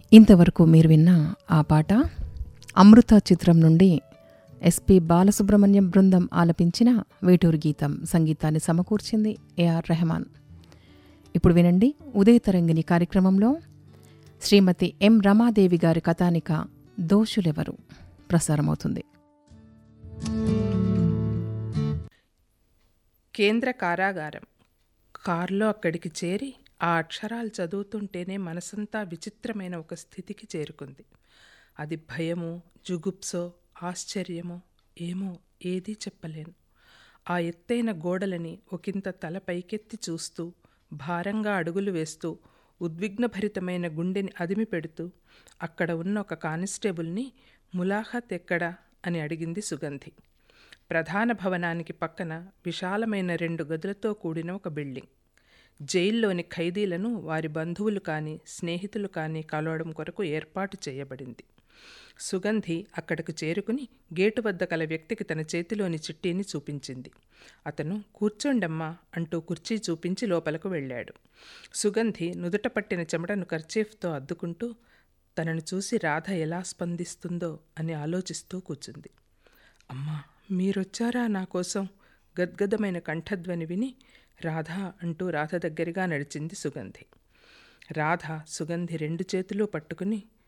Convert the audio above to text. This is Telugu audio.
ఇంతవరకు మీరు విన్న ఆ పాట అమృత చిత్రం నుండి ఎస్పి బాలసుబ్రహ్మణ్యం బృందం ఆలపించిన వేటూరు గీతం సంగీతాన్ని సమకూర్చింది ఏఆర్ రెహమాన్ ఇప్పుడు వినండి ఉదయ తరంగిణి కార్యక్రమంలో శ్రీమతి ఎం రమాదేవి గారి కథానిక దోషులెవరు ప్రసారమవుతుంది కేంద్ర కారాగారం కారులో అక్కడికి చేరి ఆ అక్షరాలు చదువుతుంటేనే మనసంతా విచిత్రమైన ఒక స్థితికి చేరుకుంది అది భయమో జుగుప్సో ఆశ్చర్యమో ఏమో ఏదీ చెప్పలేను ఆ ఎత్తైన గోడలని ఒకంత తల పైకెత్తి చూస్తూ భారంగా అడుగులు వేస్తూ ఉద్విగ్నభరితమైన గుండెని అదిమి పెడుతూ అక్కడ ఉన్న ఒక కానిస్టేబుల్ని ములాఖత్ ఎక్కడా అని అడిగింది సుగంధి ప్రధాన భవనానికి పక్కన విశాలమైన రెండు గదులతో కూడిన ఒక బిల్డింగ్ జైల్లోని ఖైదీలను వారి బంధువులు కానీ స్నేహితులు కానీ కలవడం కొరకు ఏర్పాటు చేయబడింది సుగంధి అక్కడకు చేరుకుని గేటు వద్ద కల వ్యక్తికి తన చేతిలోని చిట్టీని చూపించింది అతను కూర్చోండమ్మా అంటూ కుర్చీ చూపించి లోపలకు వెళ్ళాడు సుగంధి నుదుట పట్టిన చెమటను కర్చీఫ్తో అద్దుకుంటూ తనను చూసి రాధ ఎలా స్పందిస్తుందో అని ఆలోచిస్తూ కూర్చుంది అమ్మా మీరొచ్చారా నా కోసం గద్గదమైన కంఠధ్వని విని రాధ అంటూ రాధ దగ్గరగా నడిచింది సుగంధి రాధ సుగంధి రెండు చేతులు పట్టుకుని